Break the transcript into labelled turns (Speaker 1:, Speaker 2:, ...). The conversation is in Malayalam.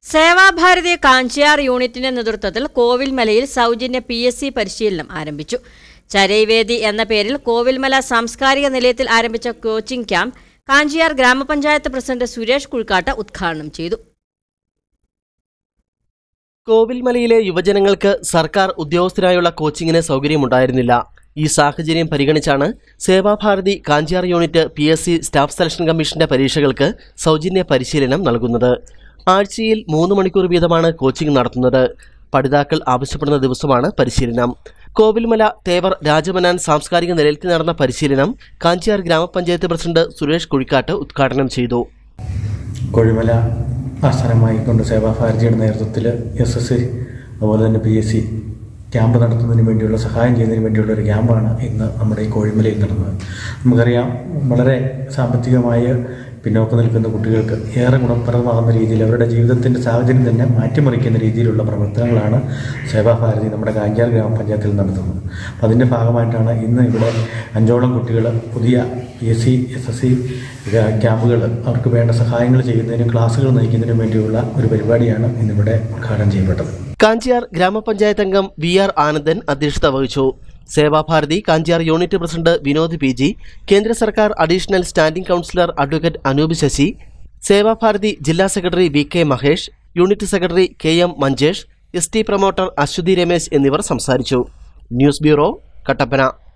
Speaker 1: സേവാഭാരതി കാഞ്ചിയാർ യൂണിറ്റിന്റെ നേതൃത്വത്തിൽ കോവിൽമലയിൽ സൗജന്യ പി എസ് സി പരിശീലനം ആരംഭിച്ചു ചരൈവേദി എന്ന പേരിൽ കോവിൽമല സാംസ്കാരിക നിലയത്തിൽ ആരംഭിച്ച കോച്ചിംഗ് ക്യാമ്പ് കാഞ്ചിയാർ ഗ്രാമപഞ്ചായത്ത് പ്രസിഡന്റ് സുരേഷ് കുഴിക്കാട്ട് ഉദ്ഘാടനം ചെയ്തു
Speaker 2: കോവിൽമലയിലെ യുവജനങ്ങൾക്ക് സർക്കാർ ഉദ്യോഗസ്ഥരായുള്ള കോച്ചിങ്ങിന് സൗകര്യമുണ്ടായിരുന്നില്ല ഈ സാഹചര്യം പരിഗണിച്ചാണ് Sevabharathi Kanchiyar unit P S C staff selection കമ്മീഷന്റെ പരീക്ഷകൾക്ക് സൗജന്യ പരിശീലനം നൽകുന്നത് ആഴ്ചയിൽ മൂന്ന് മണിക്കൂർ വീതമാണ് കോച്ചിംഗ് നടത്തുന്നത് പഠിതാക്കൾ ആവശ്യപ്പെടുന്ന ദിവസമാണ് പരിശീലനം കോവിൽമല തേവർ രാജമനാൻ സാംസ്കാരിക നിലയത്തിൽ നടന്ന പരിശീലനം കാഞ്ചിയാർ ഗ്രാമപഞ്ചായത്ത് പ്രസിഡന്റ് സുരേഷ് കുഴിക്കാട്ട് ഉദ്ഘാടനം ചെയ്തു
Speaker 3: കൊഴിമല ആസ്ഥാനമായിക്കൊണ്ട് സേവാഭാരതിയുടെ നേതൃത്വത്തിൽ എസ് എസ് സി അതുപോലെ തന്നെ പി എസ് സി ക്യാമ്പ് നടത്തുന്നതിന് വേണ്ടിയുള്ള സഹായം ചെയ്യുന്നതിന് വേണ്ടിയുള്ള ഒരു ക്യാമ്പാണ് ഇന്ന് നമ്മുടെ ഈ കോഴിമലയിൽ നടന്നത് നമുക്കറിയാം വളരെ സാമ്പത്തികമായ പിന്നോക്കം നിൽക്കുന്ന കുട്ടികൾക്ക് ഏറെ ഗുണപ്രദമാകുന്ന രീതിയിൽ അവരുടെ ജീവിതത്തിൻ്റെ സാഹചര്യം തന്നെ മാറ്റിമറിക്കുന്ന രീതിയിലുള്ള പ്രവർത്തനങ്ങളാണ് സേവാഭാരതി നമ്മുടെ കാഞ്ചാർ ഗ്രാമപഞ്ചായത്തിൽ നടത്തുന്നത് അപ്പം അതിൻ്റെ ഭാഗമായിട്ടാണ് ഇന്ന് ഇവിടെ അഞ്ചോളം കുട്ടികൾ പുതിയ P S C S S C ക്യാമ്പുകൾ അവർക്ക് വേണ്ട സഹായങ്ങൾ ചെയ്യുന്നതിനും ക്ലാസ്സുകൾ നയിക്കുന്നതിനും വേണ്ടിയുള്ള ഒരു പരിപാടിയാണ് ഇന്നിവിടെ ഉദ്ഘാടനം ചെയ്യപ്പെട്ടത്
Speaker 2: കാഞ്ചിയാർ ഗ്രാമപഞ്ചായത്ത് അംഗം വി ആർ ആനന്ദൻ അധ്യക്ഷത വഹിച്ചു Sevabharathi Kanchiyar unit president Vinod P G കേന്ദ്ര സർക്കാർ additional standing counsellor advocate Anoop Sasi Sevabharathi ജില്ലാ secretary V K Mahesh unit secretary K M Manjesh S T promoter Aswathi Ramesh എന്നിവർ സംസാരിച്ചു ന്യൂസ് ബ്യൂറോ കട്ടപ്പന